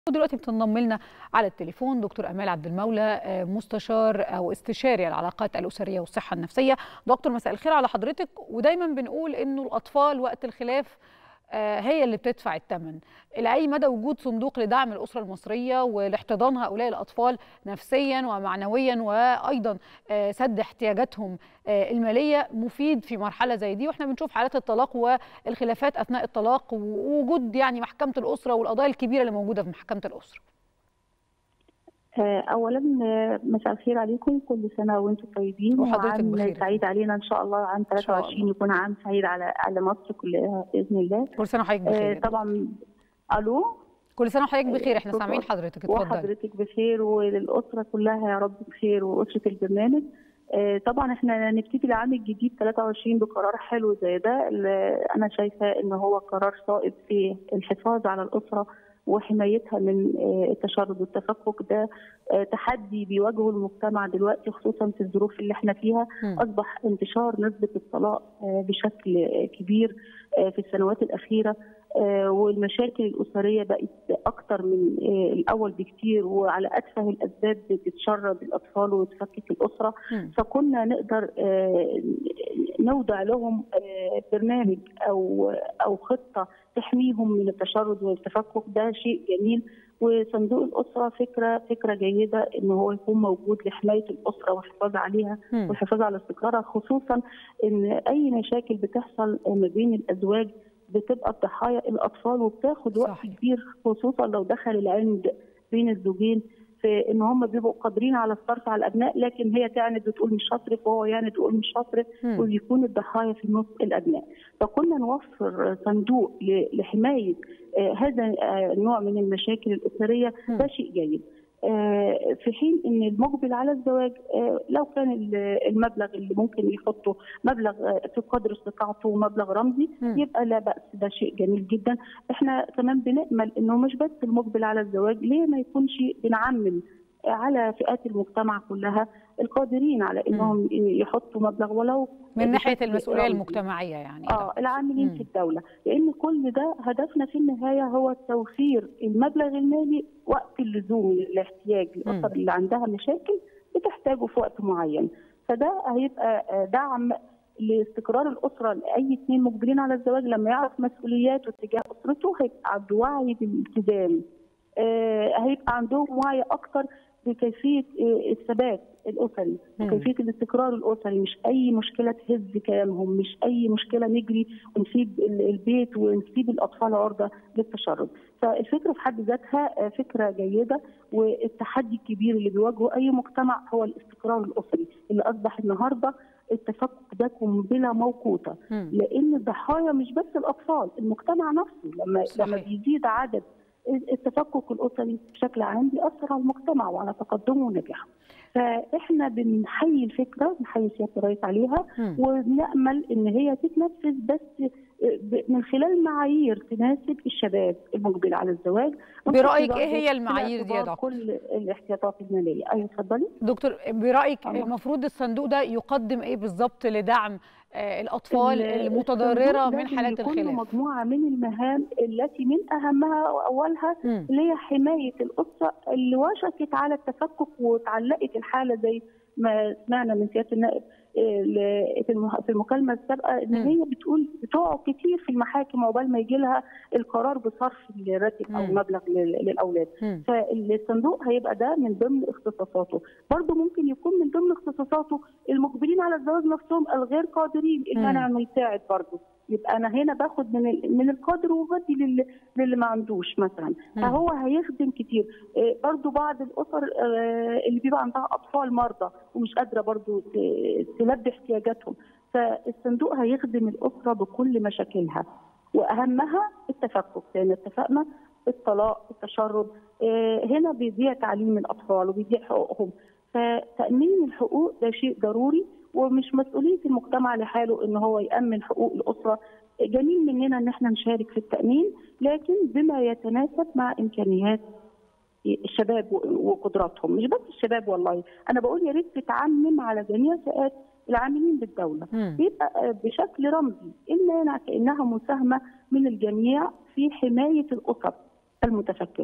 ودلوقتي بتنضم لنا على التليفون دكتور امال عبد المولى مستشار او استشاري العلاقات الاسريه والصحه النفسيه دكتور مساء الخير على حضرتك ودايما بنقول انه الاطفال وقت الخلاف هي اللي بتدفع الثمن الى اي مدى وجود صندوق لدعم الاسره المصريه ولاحتضان هؤلاء الاطفال نفسيا ومعنويا وايضا سد احتياجاتهم الماليه مفيد في مرحله زي دي واحنا بنشوف حالات الطلاق والخلافات اثناء الطلاق ووجود يعني محكمه الاسره والقضايا الكبيره اللي موجوده في محكمه الاسره اولا مساء الخير عليكم كل سنه وانتم طيبين وحضرتك بخير سعيد علينا ان شاء الله عام 23 يكون عام سعيد على على مصر كلها باذن الله كل سنه وحضرتك بخير طبعا الو كل سنه وحضرتك بخير احنا سامعين حضرتك اتفضلي وحضرتك بخير وللاسره كلها يا رب بخير واسره البرنامج طبعا احنا نبتدي العام الجديد 23 بقرار حلو زي ده انا شايفه ان هو قرار صائب في الحفاظ على الاسره وحمايتها من التشرد والتفكك ده تحدي بيواجهه المجتمع دلوقتي خصوصا في الظروف اللي احنا فيها اصبح انتشار نسبه الطلاق بشكل كبير في السنوات الاخيره والمشاكل الاسريه بقت اكتر من الاول بكتير وعلى اتفه الاسباب بتتشرد الاطفال وتفكك الاسره فكنا نقدر نوضع لهم برنامج او او خطه تحميهم من التشرد والتفكك ده شيء جميل وصندوق الاسره فكره فكره جيده ان هو يكون موجود لحمايه الاسره والحفاظ عليها والحفاظ على استقرارها خصوصا ان اي مشاكل بتحصل ما بين الازواج بتبقى الضحايا الاطفال وبتاخد وقت صحيح. كبير خصوصا لو دخل العند بين الزوجين في ان هم بيبقوا قادرين على الصرف على الابناء لكن هي تعند وتقول مش هصرف وهو يعند ويقول مش هصرف وبيكون الضحايا في النص الابناء فكنا نوفر صندوق لحمايه هذا النوع من المشاكل الاسريه ده شيء جيد في حين ان المقبل على الزواج لو كان المبلغ اللي ممكن يحطه مبلغ في قدر استطاعته مبلغ رمزي يبقى لا باس ده شيء جميل جدا احنا كمان بنامل انه مش بس المقبل على الزواج ليه ما يكونش بنعمم على فئات المجتمع كلها القادرين على انهم يحطوا مبلغ ولو من ناحيه المسؤوليه رمزي. المجتمعيه يعني اه العاملين مم. في الدوله لان كل ده هدفنا في النهايه هو توفير المبلغ المالي وقت اللزوم للاحتياج الاسر اللي عندها مشاكل بتحتاجه في وقت معين فده هيبقى دعم لاستقرار الاسره لاي اثنين مقبلين على الزواج لما يعرف مسؤولياته تجاه اسرته هيبقى عنده وعي بالالتزام آه هيبقى عندهم وعي اكتر بكيفيه الثبات الاسري وكيفيه الاستقرار الاسري مش اي مشكله تهز كيانهم مش اي مشكله نجري ونسيب البيت ونسيب الاطفال عرضه للتشرد فالفكره في حد ذاتها فكره جيده والتحدي الكبير اللي بيواجهه اي مجتمع هو الاستقرار الاسري اللي اصبح النهارده التفكك ده قنبله موقوته لان الضحايا مش بس الاطفال المجتمع نفسه لما صحيح. لما بيزيد عدد التفكك الاسري بشكل عام بيأثر على المجتمع وعلى تقدمه ونجاحه. فاحنا بنحيي الفكره بنحيي سياده الرئيس عليها م. ونامل ان هي تتنفذ بس من خلال معايير تناسب الشباب المقبل على الزواج برايك ايه هي المعايير دي يا دكتور؟ كل الاحتياطات الماليه ايوه اتفضلي دكتور برايك أه. المفروض الصندوق ده يقدم ايه بالظبط لدعم الاطفال المتضرره من حالات الخلاف مجموعه من المهام التي من اهمها واولها اللي هي حمايه الاسره اللي وشكت على التفكك وتعلقت الحاله زي ما سمعنا من سياده النائب في المكالمه السابقه ان هي بتقول بتقعد كتير في المحاكم عقبال ما يجي لها القرار بصرف الراتب او مبلغ للاولاد فالصندوق هيبقى ده من ضمن اختصاصاته برضه ممكن يكون من ضمن اختصاصاته المقبلين على الزواج نفسهم الغير قادرين المنع انه يساعد برضه يبقى انا هنا باخد من من القادر وبدي للي, للي ما عندوش مثلا فهو هيخدم كتير برضو بعض الاسر اللي بيبقى عندها اطفال مرضى ومش قادره برضو تلبي احتياجاتهم فالصندوق هيخدم الاسره بكل مشاكلها واهمها التفكك لان اتفقنا الطلاق التشرد هنا بيضيع تعليم الاطفال وبيضيع حقوقهم فتامين الحقوق ده شيء ضروري ومش مسؤوليه المجتمع لحاله ان هو يامن حقوق الاسره جميل مننا ان احنا نشارك في التامين لكن بما يتناسب مع امكانيات الشباب وقدراتهم مش بس الشباب والله انا بقول يا ريت تتعمم على جميع فئات العاملين بالدوله يبقى بشكل رمزي المانع كانها مساهمه من الجميع في حمايه الاسر المتفككه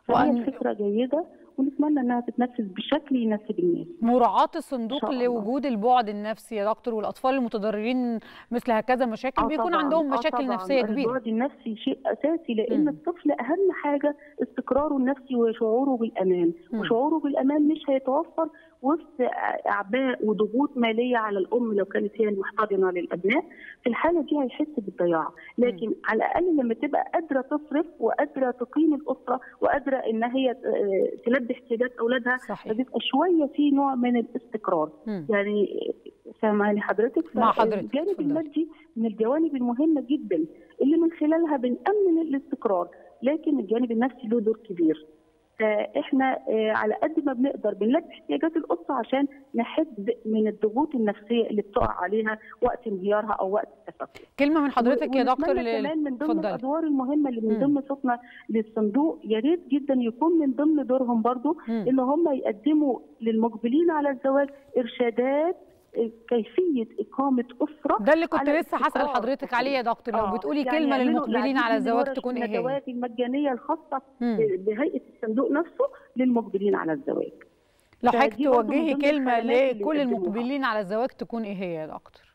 فهي وأن- الفكره جيده ونتمنى انها تتنفذ بشكل يناسب الناس مراعاة الصندوق إن شاء الله. لوجود البعد النفسي يا دكتور والأطفال المتضررين مثل هكذا مشاكل آه بيكون طبعاً، عندهم آه مشاكل طبعاً. نفسية كبيرة البعد النفسي شيء اساسي لان مم. الطفل اهم حاجه استقراره النفسي وشعوره بالامان مم. وشعوره بالامان مش هيتوفر وسط اعباء وضغوط ماليه على الام لو كانت هي المحتضنه للابناء في الحاله دي هيحس بالضياع لكن على الاقل لما تبقى قادره تصرف وقادره تقيم الاسره وقادره ان هي آه، تلبي احتياجات اولادها صحيح فبيبقى شويه في نوع من الاستقرار مم. يعني سامعني حضرتك مع حضرتك، الجانب اتفضلي. المادي من الجوانب المهمه جدا اللي من خلالها بنأمن الاستقرار لكن الجانب النفسي له دور كبير فاحنا آه، على قد ما بنقدر بنلبي احتياجات الاسره عشان نحد من الضغوط النفسيه اللي بتقع عليها وقت انهيارها او وقت التفكك كلمة من حضرتك يا دكتور ونتمنى ل- كمان من ضمن اتفضلي. الادوار المهمه اللي من مم. ضمن صوتنا للصندوق يا ريت جدا يكون من ضمن دورهم برضو مم. ان هم يقدموا للمقبلين على الزواج ارشادات آه، كيفيه اقامه اسره ده اللي كنت على لسه هسأل استقرار حضرتك أسري. عليه يا دكتور لو آه، بتقولي يعني كلمة يعملوا للمقبلين العديد على من الزواج الورش تكون ايه هي؟ الندوات المجانيه الخاصه مم. بهيئه الصندوق نفسه للمقبلين على الزواج لو حضرتك فدي برضو توجهي من ضمن كلمة الخدمات اللي لكل يقدموها. المقبلين على الزواج تكون ايه هي يا دكتور؟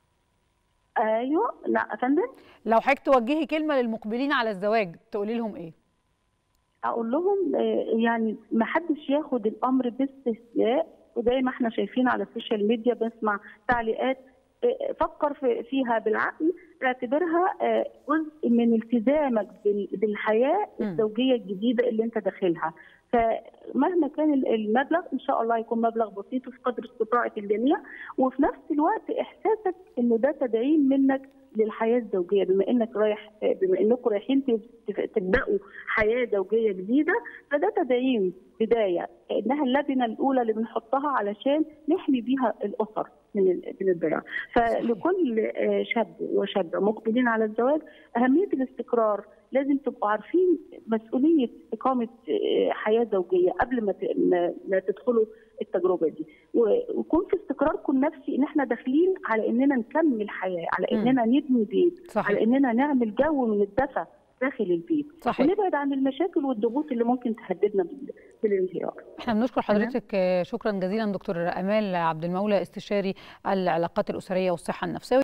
ايوه لا يا فندم لو حضرتك توجهي كلمة للمقبلين على الزواج تقولي لهم ايه؟ اقول لهم آه، يعني ما حدش ياخد الامر باستهزاء وزي ما احنا شايفين على السوشيال ميديا بسمع تعليقات آه، فكر في- فيها بالعقل اعتبرها آه، جزء من التزامك بال- بالحياه مم. الزوجيه الجديده اللي انت داخلها فمهما كان ال- المبلغ ان شاء الله يكون مبلغ بسيط وفي قدر استطاعه الجميع وفي نفس الوقت احساسك ان ده تدعيم منك للحياه الزوجيه بما انك رايح بما انكم رايحين تب- تبداوا حياه زوجيه جديده فده تدعيم بدايه انها اللبنه الاولى اللي بنحطها علشان نحمي بيها الاسر من ال- من الضياع فلكل آه، شاب وشابه مقبلين على الزواج اهميه الاستقرار لازم تبقوا عارفين مسؤوليه اقامه آه، حياه زوجيه قبل ما ت- ما- ما تدخلوا التجربه دي و- ويكون في استقراركم النفسي ان احنا داخلين على اننا نكمل حياه على مم. اننا نبني بيت صحيح. على اننا نعمل جو من الدفى داخل البيت صحيح. ونبعد عن المشاكل والضغوط اللي ممكن تهددنا بال- بالانهيار احنا بنشكر حضرتك آه، شكرا جزيلا دكتور امال عبد المولى استشاري العلاقات الاسريه والصحه النفسيه